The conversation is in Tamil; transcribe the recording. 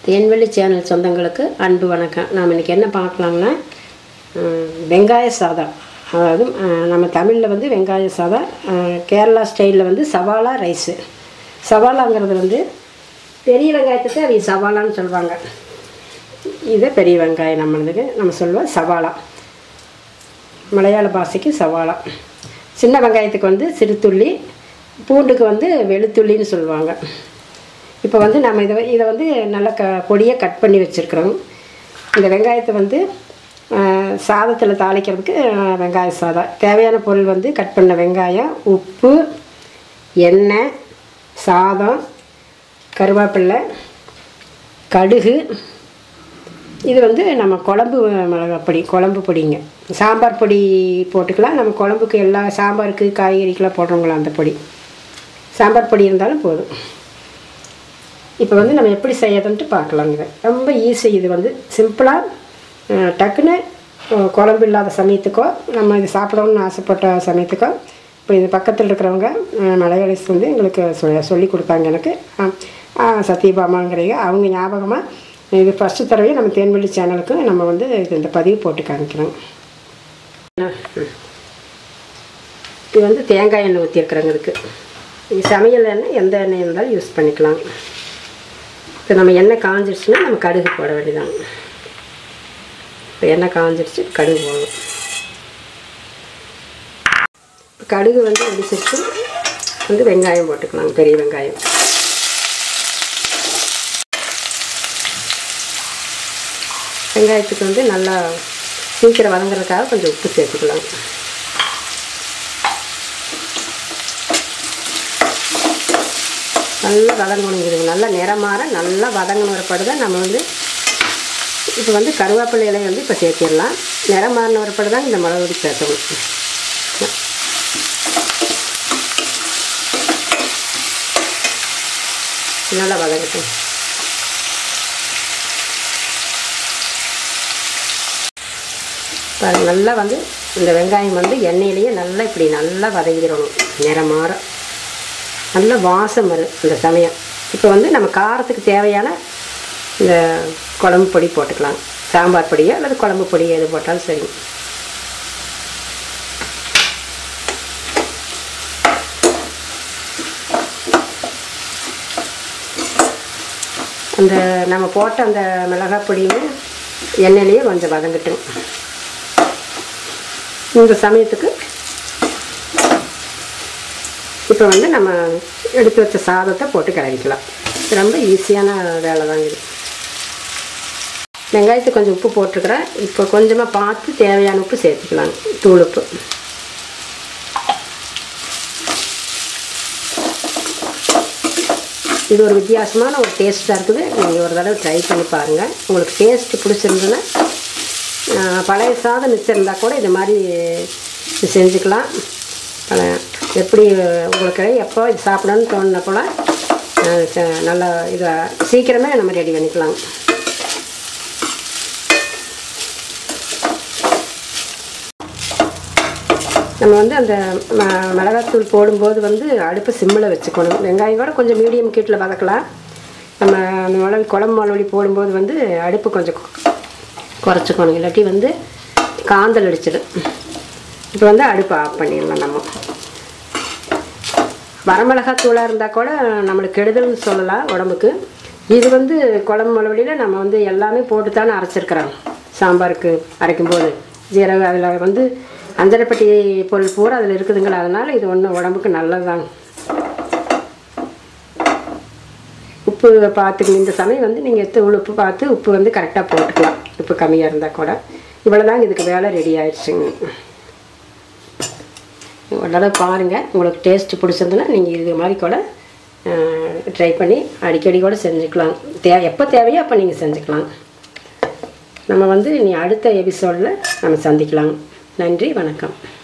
தேன்வெளி சேனல் சொந்தங்களுக்கு அன்பு வணக்கம் நாம் இன்றைக்கி என்ன பார்க்கலாம்னா ம், வெங்காய சாதம் அதாவது அஹ், நம்ம தமிழில் வந்து வெங்காய சாதம் அஹ், கேரளா ஸ்டைலில் வந்து சவாலா ரைஸு சவாலாங்கிறது வந்து பெரிய வெங்காயத்தை அவங்க சவாலான்னு சொல்லுவாங்க இதை பெரிய வெங்காயம் நம்மளுக்கு நம்ம சொல்லுவோம் சவாலா மலையாள பாஷைக்கு சவாலா சின்ன வெங்காயத்துக்கு வந்து சிறுதுள்ளி பூண்டுக்கு வந்து வெளுத்துள்ளின்னு சொல்லுவாங்க இப்போ வந்து நம்ம இதை இதை வந்து நல்லா க பொடியாக கட் பண்ணி வச்சுருக்குறோம் இந்த வெங்காயத்தை வந்து சாதத்தில் தாளிக்கிறதுக்கு அஹ், வெங்காய சாதம் தேவையான பொருள் வந்து கட் பண்ண வெங்காயம் உப்பு எண்ணெய் சாதம் கருவேப்பில்லை கடுகு இது வந்து நம்ம குழம்பு மிளகாய் பொடி குழம்பு பொடிங்க சாம்பார் பொடி போட்டுக்கலாம் நம்ம குழம்புக்கு எல்லா சாம்பாருக்கு காய்கறிக்கெல்லாம் போடுறோங்களா அந்த பொடி சாம்பார் பொடி இருந்தாலும் போதும் இப்போ வந்து நம்ம எப்படி செய்யறதுன்ட்டு பார்க்கலாங்க இதை. ரொம்ப ஈஸி இது வந்து சிம்பிளாக டக்குன்னு அஹ், குழம்பு இல்லாத சமயத்துக்கோ நம்ம இது சாப்பிடணும்னு ஆசைப்பட்ட சமயத்துக்கோ இப்போ இது பக்கத்தில் இருக்கிறவங்க அஹ், மலையாளிஸ் வந்து எங்களுக்கு சொ- சொல்லி கொடுத்தாங்க எனக்கு அஹ், அஹ், சத்யபாமாங்கிறீங்க அவங்க ஞாபகமாக இது ஃபஸ்ட்டு தடவை நம்ம தேன்வெளி சேனலுக்கு நம்ம வந்து இது இந்த பதிவு போட்டு காமிக்கிறோம் இது வந்து தேங்காய் எண்ணெய் ஊற்றிருக்குறோங்க இதுக்கு இது சமையல் எண்ணெய் எந்த எண்ணெய் இருந்தாலும் யூஸ் பண்ணிக்கலாம் இப்போ நம்ம எண்ணெய் காஞ்சிடுச்சுன்னா நம்ம கடுகு போட வேண்டியதான் இப்போ எண்ணெய் காஞ்சிடுச்சு கடுகு போடணும் இப்போ கடுகு வந்து வெடிச்சிருச்சு வந்து வெங்காயம் போட்டுக்கலாம் பெரிய வெங்காயம் வெங்காயத்துக்கு வந்து நல்லா சீக்கிரம் வதங்குறதுக்காக கொஞ்சம் உப்பு சேர்த்துக்கலாம் நல்லா வதங்கணும் இதுங்க நல்லா நிறமாற நல்லா வதங்கணும் வரப்படுத நம்ம வந்து இப்போ வந்து கருவேப்பிலை இலையை வந்து இப்போ சேர்த்திடலாம் நிறம் மாறின வரப்படு தான் இந்த மிளகு பொடி சேர்த்தணும் நல்லா வதங்கட்டும் பாருங்க நல்லா வந்து இந்த வெங்காயம் வந்து எண்ணெயிலேயே நல்லா இப்படி நல்லா வதங்கிடணும் நிறமாற நல்ல வாசம் வரும் இந்த சமயம் இப்போ வந்து நம்ம காரத்துக்கு தேவையான இந்த குழம்பு பொடி போட்டுக்கலாம் சாம்பார் பொடியோ அல்லது குழம்பு பொடியோ எது போட்டாலும் சரி அந்த நம்ம போட்ட அந்த மிளகாய் பொடியும் எண்ணெயிலேயே கொஞ்சம் வதங்கட்டும் இந்த சமயத்துக்கு இப்போ வந்து நம்ம எடுத்து வச்ச சாதத்தை போட்டு கிளறிக்கலாம் இது ரொம்ப ஈஸியான வேலை தாங்க இது வெங்காயத்துக்கு கொஞ்சம் உப்பு போட்டிருக்கிறேன் இப்போ கொஞ்சமாக பார்த்து தேவையான உப்பு சேர்த்துக்கலாம் தூள் உப்பு இது ஒரு வித்தியாசமான ஒரு டேஸ்ட்டாக இருக்குது நீங்கள் ஒரு தடவை ட்ரை பண்ணி பாருங்கள் உங்களுக்கு டேஸ்ட்டு பிடிச்சிருந்ததுன்னா ஆஹ், பழைய சாதம் மிச்சம் இருந்தால் கூட இது மாதிரி செஞ்சுக்கலாம் ஆஹ், எப்படி உங்களுக்கு எப்போ இது சாப்பிடணும்னு தோணுன போல ஆஹ், ச- நல்லா இதை சீக்கிரமே நம்ம ரெடி பண்ணிக்கலாம் நம்ம வந்து அந்த ம மிளகாத்தூள் போடும்போது வந்து அடுப்பு சிம்மில் வச்சுக்கணும் வெங்காயம் கூட கொஞ்சம் மீடியம் கீட்டில் வதக்கலாம் நம்ம அந்த மிளகு குழம்பு மிளகு போடும்போது வந்து அடுப்பு கொஞ்சம் கு- குறைச்சிக்கணும் இல்லாட்டி வந்து காந்தல் அடிச்சிடும் இப்போ வந்து அடுப்பு ஆஃப் பண்ணிடலாம் நம்ம வரமிளகாத்தூளாக இருந்தால் கூட நம்மளுக்கு கெடுதல்னு சொல்லலாம் உடம்புக்கு இது வந்து குழம்பு மிளகுலியில் நம்ம வந்து எல்லாமே போட்டு தானே அரைச்சிருக்கிறோம் சாம்பாருக்கு அரைக்கும்போது ஜீரகம் அதில் வந்து அஞ்சரைப்பட்டி பொருள் பூரா அதில் இருக்குதுங்களா அதனால் இது ஒன்றும் உடம்புக்கு நல்லதுதாங்க உப்பு பார்த்துக்கணும் இந்த சமயம் வந்து நீங்கள் எத்தனை உப்பு பார்த்து உப்பு வந்து கரெக்டாக போட்டுக்கலாம் உப்பு கம்மியாக இருந்தால் கூட இவ்வளோதாங்க இதுக்கு வேலை ரெடி ஆயிடுச்சுங்க ஒரு தடவை பாருங்கள் உங்களுக்கு டேஸ்ட்டு பிடிச்சிருந்துன்னா நீங்கள் இது மாதிரி கூட ட்ரை பண்ணி அடிக்கடி கூட செஞ்சுக்கலாம் தே எப்போ தேவையோ அப்போ நீங்கள் செஞ்சுக்கலாம் நம்ம வந்து நீ அடுத்த எபிசோடில் நம்ம சந்திக்கலாம் நன்றி வணக்கம்